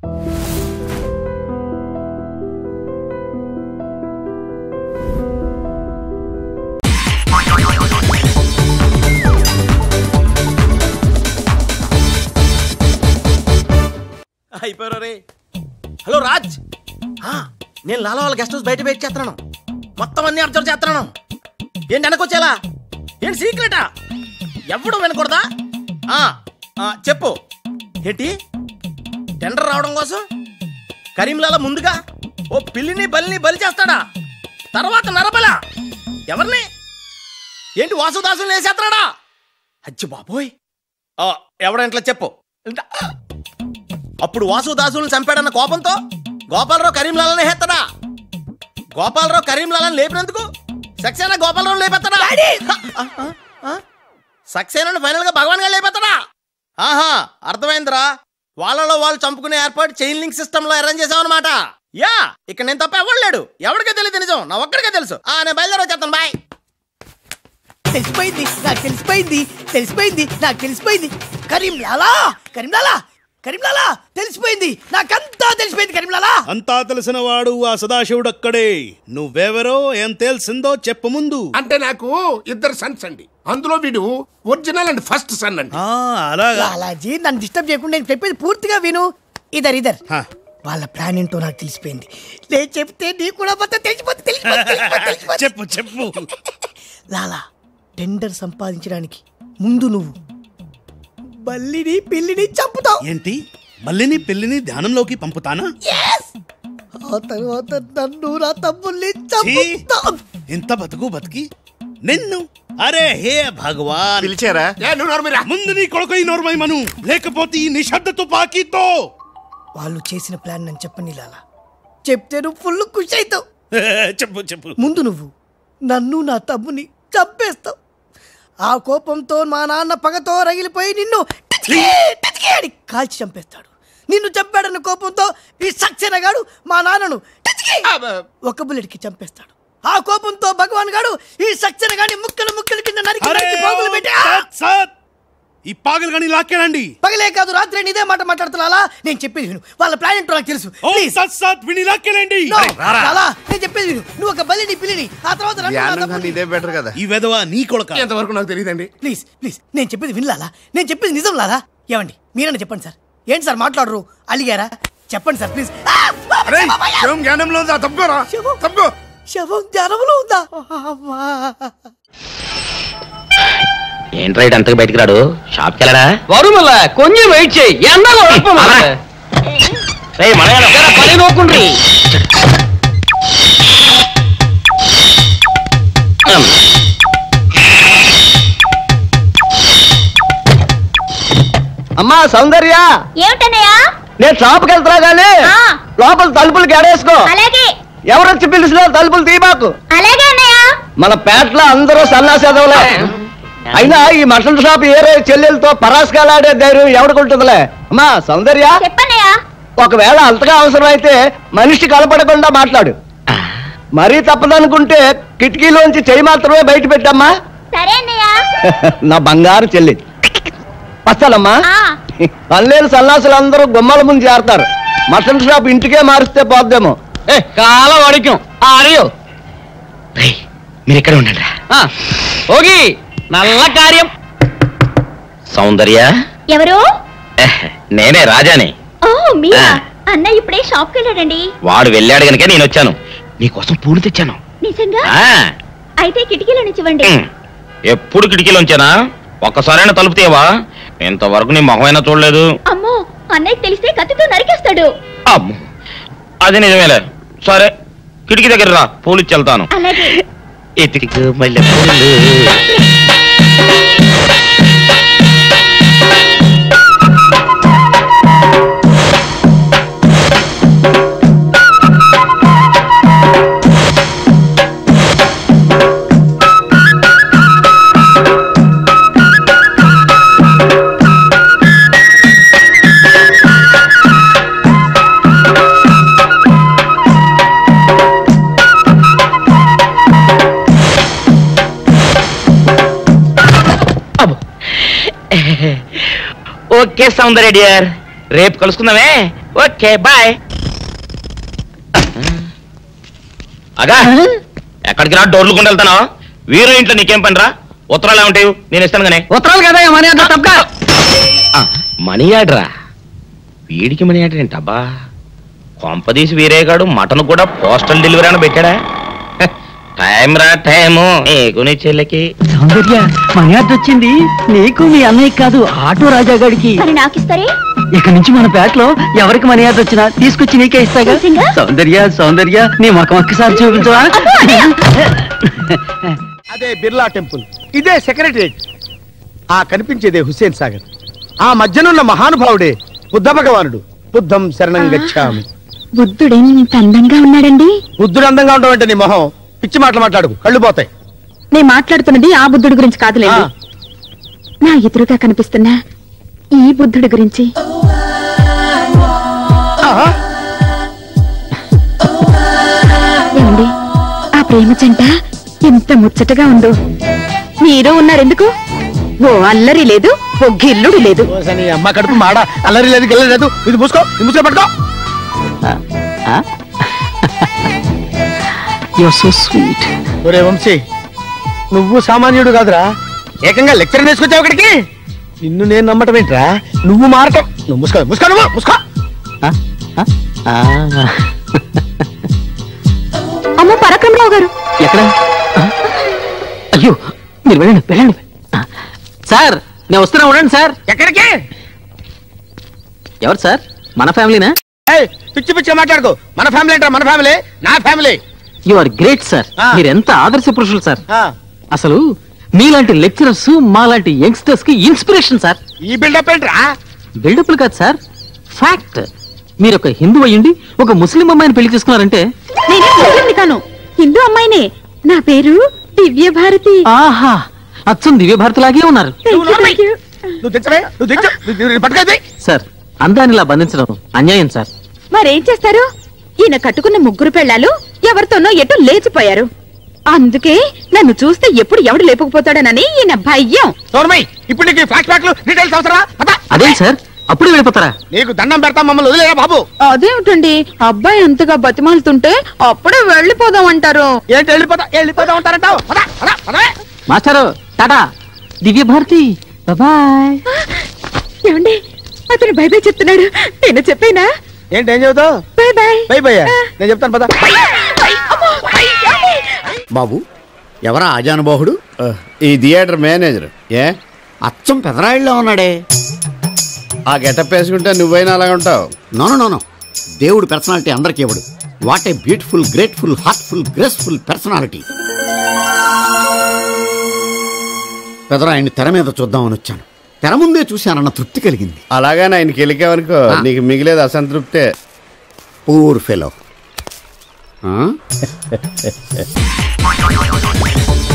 అయిపోయారు రే హలో రాజ్ ఆ, నేను లాలా వాళ్ళ గెస్ట్ హౌస్ బయట వెయిట్ చేస్తున్నాను మొత్తం అన్ని అబ్జర్వ్ చేస్తున్నాను ఏంటి వెనకొచ్చేలా ఏంటి సీక్రెటా ఎవడు వినకూడదా ఆ, ఆ, చెప్పు ఏంటి టెండర్ రావడం కోసం కరీంలాల ముందుగా ఓ పిల్లిని బలిని బలి చేస్తాడా తర్వాత నరబల ఎవరిని ఏంటి వాసుదాసుని వేసేస్తాడా అచ్చి బాబోయ్ ఆ, ఎవడంట్లా చెప్పు అప్పుడు వాసుదాసులను చంపాడన్న కోపంతో గోపాలరావు కరీంలాలని హెత్తడా గోపాలరావు కరీంలాలని లేపినందుకు సక్సేనా గోపాలరావు లేపెత్తడా సక్సేనాను ఫైనల్ గా భగవాన్ గా లేపెత్తడా ఆహా అర్థమైందిరా వాళ్ళలో వాళ్ళు చంపుకునే ఏర్పాటు చైన్ లింక్ సిస్టమ్ లో అరేంజ్ చేసామన్నమాట యా ఇక్కడ నేను తప్ప ఎవరు లేడు ఎవరికే తెలియదు నిజం నా ఒక్కడికే తెలుసు ఆ నేను బయలుదేరి వచ్చేస్తాను బాయ్ తెలిసిపోయింది నాకు తెలిసిపోయింది తెలిసిపోయింది నాకు తెలిసిపోయింది కరీంలాలా కరీంలాలా కరీంలాలా తెలిసిపోయింది నాకంతా తెలిసిపోయింది కరీంలాలా అంతా తెలిసిన వాడు ఆ సదాశివుడు అక్కడే నువ్వెవరో ఏం తెలిసిందో చెప్పు ముందు అంటే నాకు ఇద్దరు సన్స్ అండి అందులో వీడు ఒరిజినల్ అండ్ ఫస్ట్ సన్ అండి ఆ, అలాగా లాలాజీ నన్ను డిస్టర్బ్ చేయకుండా నేను చెప్పేది పూర్తిగా విను ఇదర్ ఇదర్ హా. వాళ్ళ ప్లాన్ ఏంటో నాకు తెలిసిపోయింది నేను చెప్తే నీకు కూడా మొత్తం తెలిసిపోతుంది తెలిసిపోతుంది, తెలిసిపోతుంది, తెలిసిపోతుంది. చెప్పు చెప్పు లాలా టెండర్ సంపాదించడానికి ముందు నువ్వు బల్లిని పిల్లిని చంపుతావు ఏంటి మల్లిని పెళ్లిని ధ్యానంలోకి పంపుతానా ఆ తర్వాత నన్ను నా తమ్ముల్ని ఛీ! చంపుతావు ఇంత బతుకు బతికి నిన్ను అరే హే భగవాన్ పిలిచారా ఏ నువ్వు నోరుమీరా. ముందు నీ కొడుకు ఈ నోర్మై మను లేకపోతే ఈ నిశ్శబ్ద తుపాకీతో వాళ్ళు చేసిన ప్లాన్ నన్ను చెప్పని లాలా చెప్తే నువ్వు ఫుల్ ఖుషి అవుతావు చెప్పు చెప్పు ముందు నువ్వు నన్ను నా తమ్ముని చంపేస్తావు ఆ కోపంతో మా నాన్న పగతో రగిలిపోయి నిన్ను టిచ్కి, టిచ్కి అని కాల్చి చంపేస్తాడు నిన్ను చంపాడన్న కోపంతో ఈ సక్సేనా గాడు మా నాన్నను టిచ్కి ఒక బుల్లెట్కి చంపేస్తాడు ఆ కోపంతో భగవాన్ గాడు ఈ సక్సేనా గాని ముక్కలు ముక్కలు కింద నరికి అరే నరికి పోగులు పెట్టి ఆ! సత్, సత్. ఈ పాగలు కానీ లాక్కేనండి పగలే కాదు రాత్రి ఇదే మాట మాట్లాడుతున్నా నేను చెప్పేది విను వాళ్ళ ప్లాన్ ఏంటో నాకు తెలుసు ఓ ప్లీజ్ సత్ సత్ విని లాక్కేనండి నో, లాలా, నేను చెప్పేది విను నువ్వు ఒక బలిని పిల్లిని ఆ తర్వాత నన్ను నా ధ్యానం తమ్ముడిని- కన్నా ఇదే బెటర్ కదా ఈ వెధవ నీ కొడుక ఎంతవరకు నాకు తెలియదండి ప్లీజ్ ప్లీజ్ నేను చెప్పేది వినలాలా నేను చెప్పేది నిజం లాలా ఏమండి మీరన్నా చెప్పండి సార్ ఏంటి సార్ మాట్లాడరు అలిగారా చెప్పండి సార్ ప్లీజ్ ఆ! అరే శివం జ్ఞానంలో ఉందా తప్పుకోరా శివం. తప్పుకో శవం జ్వరంలో ఉందా అమ్మా. ఏంట్రా ఇటు అంతకు బయటికి రాడు షాప్కి వెళ్ళడా వరుమల కొంచెం వెయిట్ చేయి ఎండలో అలా. రేయ్, మనగాడు. పని నోకుండ్రి అమ్మా సౌందర్య ఏమిటన్నయ్యా నేను షాప్కి వెళ్తున్నా గానీ ఆ. లోపల తలుపులు గడేసుకో అలాగే ఎవరొచ్చి పిలిచినా తలుపులు తీబాకు అలాగే అన్నయ్య మన పేటలో అందరూ సన్నాసేదవులే అయినా ఈ మటన్ షాప్ ఏరే చెల్లెలతో పరాస్కాలాడే ధైర్యం ఎవడుకుంటుందిలే అమ్మా సౌందర్య చెప్పన్నయ్య ఒకవేళ అంతగా అవసరమైతే మనిషి కలపడకుండా మాట్లాడు మరీ తప్పదనుకుంటే కిటికీలోంచి చెయ్యి మాత్రమే బయట పెట్టమ్మా సరే అన్నయ్య నా బంగారు చెల్లి వస్తానమ్మా ఆ. పనిలేని సన్నాసులు అందరూ గుమ్మల ముందు చేరతారు మటన్ షాప్ ఇంటికే మారిస్తే పోద్దేమో ఏ కాలం అడిగాం అడియో రేయ్, మీరు ఇక్కడే ఉండండి ఓగి నల్ల కార్యం సౌందర్య ఎవరు ఎహ్, నేనే రాజాని ఓ మీరా ఆ. అన్నయ్య ఇప్పుడే షాప్కి వెళ్ళాడండి వాడు వెళ్ళాడు గనుక నేను వచ్చాను నీకోసం పూలు తెచ్చాను నిజంగా ఆ, అయితే కిటికీలో నుంచి ఇవ్వండి ఉమ్. ఎప్పుడు కిటికీలోంచానా ఒక్కసారైనా తలుపు తీయవా ఇంతవరకు నీ మొహమైనా చూడలేదు అమ్మో అన్నయ్యకి తెలిస్తే కత్తితో నరికేస్తాడు అమ్మో అది నిజమేలే సరే కిటికీ దగ్గర రా పూలు ఇచ్చి వెళ్తాను అలాగే ఎతికి మల్లె పూలు ఓకే సౌందర్య డియర్ రేపు కలుసుకుందామే ఓకే బాయ్ అగా ఎక్కడికి రా డోర్లు కొండ వెళ్తానా వీరో ఇంట్లో నీకేం పని రా ఉత్తరాలు ఏమంటాయి నేను ఇస్తాను కానీ ఉత్తరాలు కదా మనీ అంత తప్ప మనీ ఆర్డరా వీడికి మనీ ఆర్డర్ ఏంటబ్బా కొంపదీసి వీరేగాడు మటన్ కూడా పోస్టల్ డెలివరీ అని పెట్టాడా హ, టైం రా టైము నీకు నీ చెల్లెకి సౌందర్య మనీ ఆర్డర్ వచ్చింది నీకు మీ అన్నయ్య కాదు ఆటో రాజా గారికి మరి నాకిస్తారే ఇక నుంచి మన పేటలో ఎవరికి మనీ ఆర్డర్ వచ్చినా తీసుకొచ్చి నీకే ఇస్తాగా నిజంగా? సౌందర్య సౌందర్య నీ ముఖం ఒక్కసారి చూపించవా అదే బిర్లా టెంపుల్ ఇదే సెక్రటరియట్ ఆ కనిపించేదే హుస్సేన్ సాగర్ ఆ మధ్యనున్న మహానుభావుడే బుద్ధ భగవానుడు బుద్ధం శరణం గచ్చామి బుద్ధుడేంత అందంగా ఉన్నాడండి బుద్ధుడు అందంగా ఉండవంటే నీ మొహం పిచ్చి మాటలు మాట్లాడుకు కళ్ళు పోతాయి నేను మాట్లాడుతున్నది ఆ బుద్ధుడి గురించి కాదులేండి ఆ. నా ఎదురుగా కనిపిస్తున్న ఈ బుద్ధుడి గురించి ఆహా. ఏమండి ఆ ప్రేమ జంట ఎంత ముచ్చటగా ఉందో మీరు ఉన్నారెందుకు ఓ అల్లరి లేదు ఓ గిల్లుడు లేదు ఓసే నీ అమ్మ కడుపు మాడ అల్లరి లేదు గిల్లరి లేదు ఇది మూసుకో ఇది మూసుకో పట్టుకో యువర్ సో స్వీట్ ఒరే వంశీ నువ్వు సామాన్యుడు కాదురా ఏకంగా లెక్చర్ వేసుకొచ్చావు ఇక్కడికి నిన్ను నేను నమ్మటం ఏంట్రా నువ్వు మారటం నువ్వు ముసుకో ముసుకో నువ్వు ముసుకో అమ్మో పరాక్రమరావు గారు ఎక్కడ ఆ? అయ్యో మీరు వెళ్ళండి వెళ్ళండి ఆ. సార్ నేను వస్తున్నా ఉండండి సార్ ఎక్కడికి ఎవరు సార్ మన ఫ్యామిలీనా ఏయ్, పిచ్చి పిచ్చి మాట్లాడుకో మన ఫ్యామిలీ ఏంట్రా మన ఫ్యామిలీ నా family you are great sir ఆ. మీరు ఎంత ఆదర్శ పురుషులు సార్ ఆ, అసలు మీలాంటి లెక్చరర్స్ మాలాంటి యంగ్స్టర్స్ కి ఇన్స్పిరేషన్ సార్ ఈ బిల్డప్ ఏంట్రా బిల్డప్లు కాదు సార్ ఫ్యాక్ట్ మీరు ఒక హిందూ అయ్యండి ఒక ముస్లిం అమ్మాయిని పెళ్లి చేసుకున్నారంటే నేనే ముస్లింని కాను హిందూ అమ్మాయినే నా పేరు దివ్య భారతి ఆహా అచ్చం దివ్య భారతిలాగే ఉన్నారు నువ్వు నోర్మై. నువ్వు తెచ్చవే నువ్వు తెచ్చు పట్టుకది సార్ అందాన్ని ఇలా బంధించడం అన్యాయం సార్ మరేం చేస్తారు ఈయన కట్టుకున్న ముగ్గురు పెళ్ళాలు ఎవరితోనో ఎటు లేచిపోయారు అందుకే నన్ను చూస్తే ఎప్పుడు ఎవడు లేపకపోతాడనని ఈయన భయం నోర్మై ఇప్పుడు నీకు ఫ్లాష్ బ్యాక్లు డీటెయిల్స్ అవసరా పద. అదే సార్ అప్పుడే వెళ్ళిపోతారా నీకు దండం పెడతా మమ్మల్ని వదిలేరా బాబు అదేమిటండి అబ్బాయి అంతగా బతిమాలుతుంటే అప్పుడే వెళ్ళిపోదాం అంటారు ఏంటి వెళ్ళిపోతా వెళ్ళిపోతా ఉంటారంటావు పద, పద, పదవే. మాస్టారు టాటా దివ్య భారతి బాయ్ ఏమండి అతను బై బై చెప్తున్నాడు నేను చెప్పేనా ఏంటి ఏం చదువుతావు బై బై బై బయ్యా నేను చెప్తాను పద బాబు ఎవరా ఆజానుబాహుడు ఈ థియేటర్ మేనేజర్ ఏ అచ్చం పెదరాయిల్లో ఉన్నాడే ఆ గెటప్ వేసుకుంటే నువ్వైనా అలాగ ఉంటావు నోను నోను దేవుడు పర్సనాలిటీ అందరికీ ఇవ్వడు what a beautiful grateful heartful graceful personality పెదరాయిని తెర మీద చూద్దామని వచ్చాను తెర ముందే చూశానన్న తృప్తి కలిగింది అలాగని ఆయనకి వెళ్ళికావనుకో ఆ. నీకు మిగిలేదు అసంతృప్తే పూర్ ఫెలో